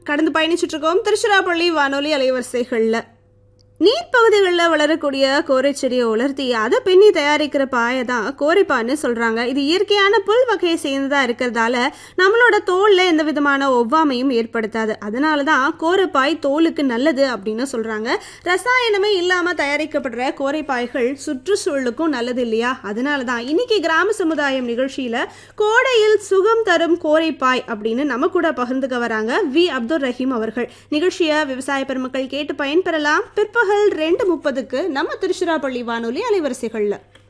கடந்து பயணிச்சுட்டு இருக்கோம் திருச்சிராப்பள்ளி வானொலி அலைவரிசைகள்ல நீர் பகுதிகளில் வளரக்கூடிய கோரை செடியை உலர்த்தி அதை பின்னி தயாரிக்கிற பாயை தான் கோரைப்பான்னு சொல்றாங்க இது இயற்கையான புல் வகையை சேர்ந்ததா இருக்கிறதால நம்மளோட தோல்ல எந்த விதமான ஒவ்வாமையும் ஏற்படுத்தாது அதனால தான் கோரைப்பாய் தோலுக்கு நல்லது அப்படின்னு சொல்றாங்க ரசாயனமே இல்லாம தயாரிக்கப்படுற கோரைப்பாய்கள் சுற்றுச்சூழலுக்கும் நல்லது இல்லையா அதனால தான் இன்னைக்கு கிராம சமுதாயம் நிகழ்ச்சியில கோடையில் சுகம் தரும் கோரைப்பாய் அப்படின்னு நம்ம கூட பகிர்ந்துக்க வராங்க வி அப்துல் ரஹீம் அவர்கள் நிகழ்ச்சியை விவசாய பெருமக்கள் கேட்டு பயன்பெறலாம் பிற்பகல் ரெண்டு முப்பதுக்கு நம்ம திருச்சிராப்பள்ளி வானொலி அலைவரிசைகள்ல